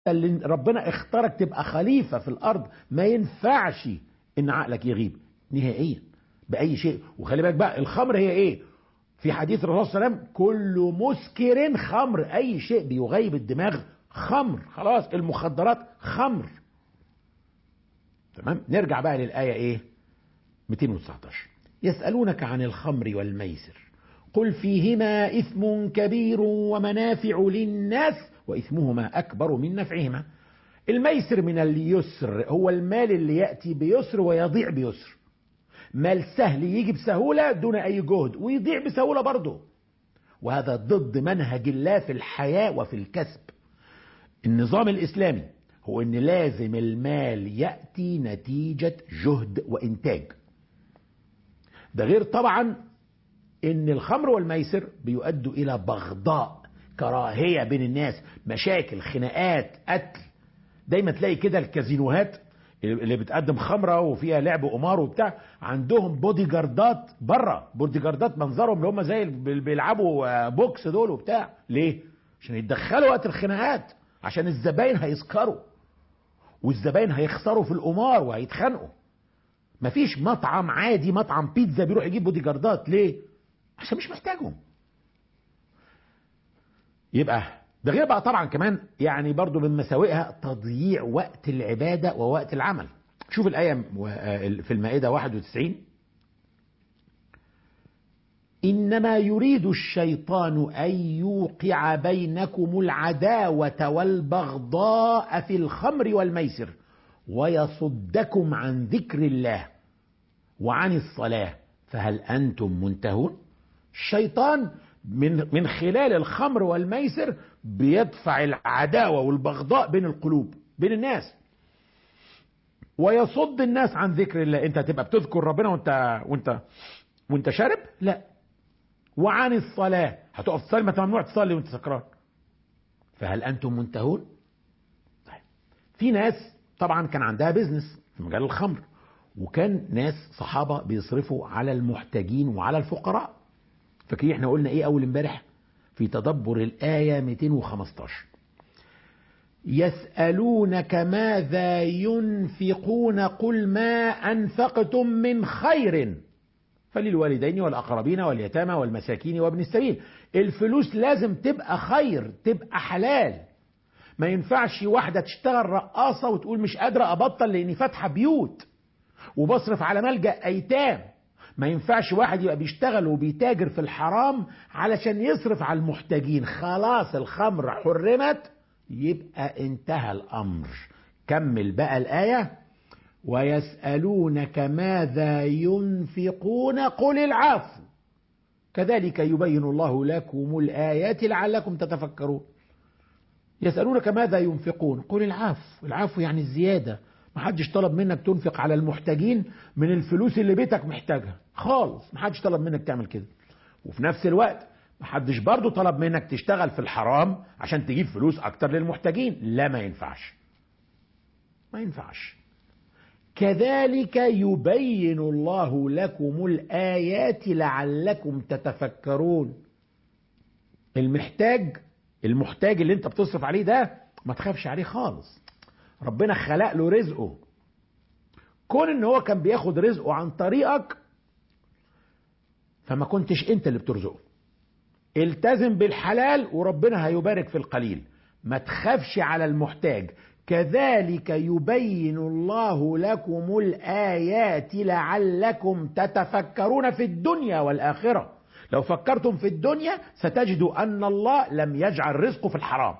اللي ربنا اختارك تبقى خليفة في الأرض ما ينفعش إن عقلك يغيب نهائيا بأي شيء وخلي بالك بقى الخمر هي إيه في حديث الرسول صلى الله عليه وسلم كل مسكر خمر أي شيء بيغيب الدماغ خمر خلاص المخدرات خمر تمام نرجع بقى للآية إيه 219 يسألونك عن الخمر والميسر قل فيهما إثم كبير ومنافع للناس وإثمهما أكبر من نفعهما الميسر من اليسر هو المال اللي يأتي بيسر ويضيع بيسر مال سهل يجي بسهولة دون أي جهد ويضيع بسهولة برضه وهذا ضد منهج الله في الحياة وفي الكسب النظام الإسلامي هو أن لازم المال يأتي نتيجة جهد وإنتاج ده غير طبعا ان الخمر والميسر بيؤدوا الى بغضاء كراهيه بين الناس مشاكل خناقات قتل دايما تلاقي كده الكازينوهات اللي بتقدم خمره وفيها لعب قمار وبتاع عندهم بودي جاردات بره بودي جاردات منظرهم اللي هم زي اللي بيلعبوا بوكس دول وبتاع ليه عشان يتدخلوا وقت الخناقات عشان الزباين هيسكروا والزباين هيخسروا في القمار وهيتخانقوا مفيش مطعم عادي مطعم بيتزا بيروح يجيب بودي جاردات ليه عشان مش محتاجهم يبقى ده غير بقى طبعا كمان يعني برضو من مساوئها تضييع وقت العبادة ووقت العمل شوف الآية في المائدة 91 إنما يريد الشيطان أن يوقع بينكم العداوة والبغضاء في الخمر والميسر ويصدكم عن ذكر الله وعن الصلاة فهل أنتم منتهون الشيطان من من خلال الخمر والميسر بيدفع العداوه والبغضاء بين القلوب بين الناس ويصد الناس عن ذكر الله انت تبقى بتذكر ربنا وانت وانت وانت شارب لا وعن الصلاه هتقف تصلي ما ممنوع تصلي وانت سكران فهل انتم منتهون طيب في ناس طبعا كان عندها بيزنس في مجال الخمر وكان ناس صحابه بيصرفوا على المحتاجين وعلى الفقراء فاكرين احنا قلنا ايه اول امبارح في تدبر الايه 215 يسالونك ماذا ينفقون قل ما انفقتم من خير فللوالدين والاقربين واليتامى والمساكين وابن السبيل الفلوس لازم تبقى خير تبقى حلال ما ينفعش واحده تشتغل رقاصه وتقول مش قادره ابطل لاني فاتحه بيوت وبصرف على ملجا ايتام ما ينفعش واحد يبقى بيشتغل وبيتاجر في الحرام علشان يصرف على المحتاجين خلاص الخمر حرمت يبقى انتهى الامر كمل بقى الايه ويسالونك ماذا ينفقون قل العفو كذلك يبين الله لكم الايات لعلكم تتفكرون يسالونك ماذا ينفقون قل العفو العفو يعني الزياده ما حدش طلب منك تنفق على المحتاجين من الفلوس اللي بيتك محتاجها خالص ما حدش طلب منك تعمل كده وفي نفس الوقت ما حدش برضه طلب منك تشتغل في الحرام عشان تجيب فلوس اكتر للمحتاجين لا ما ينفعش ما ينفعش كذلك يبين الله لكم الآيات لعلكم تتفكرون المحتاج المحتاج اللي انت بتصرف عليه ده ما تخافش عليه خالص ربنا خلق له رزقه كون ان هو كان بياخد رزقه عن طريقك فما كنتش انت اللي بترزقه التزم بالحلال وربنا هيبارك في القليل ما تخافش على المحتاج كذلك يبين الله لكم الآيات لعلكم تتفكرون في الدنيا والآخرة لو فكرتم في الدنيا ستجدوا أن الله لم يجعل رزقه في الحرام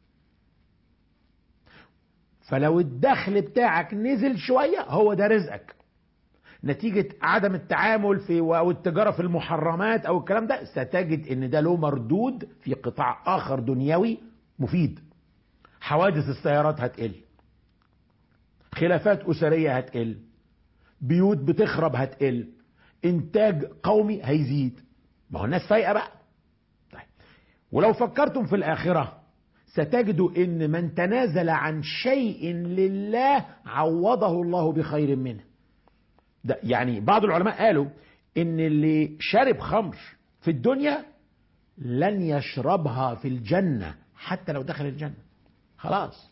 فلو الدخل بتاعك نزل شوية هو ده رزقك نتيجة عدم التعامل في أو التجارة في المحرمات أو الكلام ده ستجد إن ده له مردود في قطاع آخر دنيوي مفيد حوادث السيارات هتقل خلافات أسرية هتقل بيوت بتخرب هتقل إنتاج قومي هيزيد ما هو الناس فايقة بقى طيب ولو فكرتم في الآخرة ستجدوا ان من تنازل عن شيء لله عوضه الله بخير منه ده يعني بعض العلماء قالوا ان اللي شرب خمر في الدنيا لن يشربها في الجنة حتى لو دخل الجنة خلاص